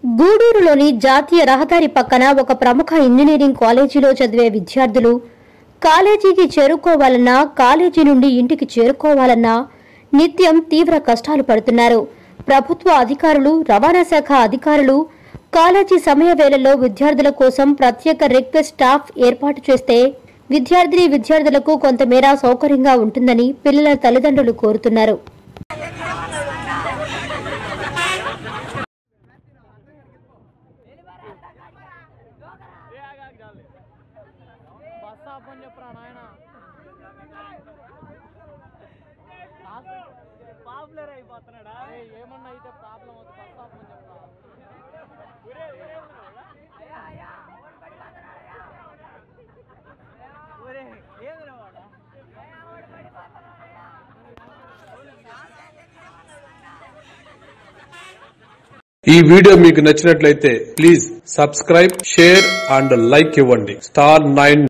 గూడూరులోని జాతీయ రహదారి పక్కన ఒక ప్రముఖ ఇంజనీరింగ్ కాలేజీలో చదివే విద్యార్థులు కాలేజీకి చేరుకోవాలన్నా కాలేజీ నుండి ఇంటికి చేరుకోవాలన్నా నిత్యం తీవ్ర కష్టాలు పడుతున్నారు ప్రభుత్వ అధికారులు రవాణా శాఖ అధికారులు కాలేజీ సమయ వేళల్లో విద్యార్థుల కోసం ప్రత్యేక రిక్వెస్ట్ స్టాఫ్ ఏర్పాటు చేస్తే విద్యార్థిని విద్యార్థులకు కొంతమేర సౌకర్యంగా ఉంటుందని పిల్లల తల్లిదండ్రులు కోరుతున్నారు బస్ ఆఫ్ అని చెప్పరా నాయన పాపులర్ అయిపోతున్నాడా ఏమన్నా అయితే ప్రాబ్లం అవుతుంది బస్ ఆఫ్ అని చెప్పరా ఒరే ఒరే ఒరే ఏమిరా వాడా ఈ వీడియో మీకు నచ్చినట్లయితే please subscribe share and like ఇవ్వండి స్టార్ నైన్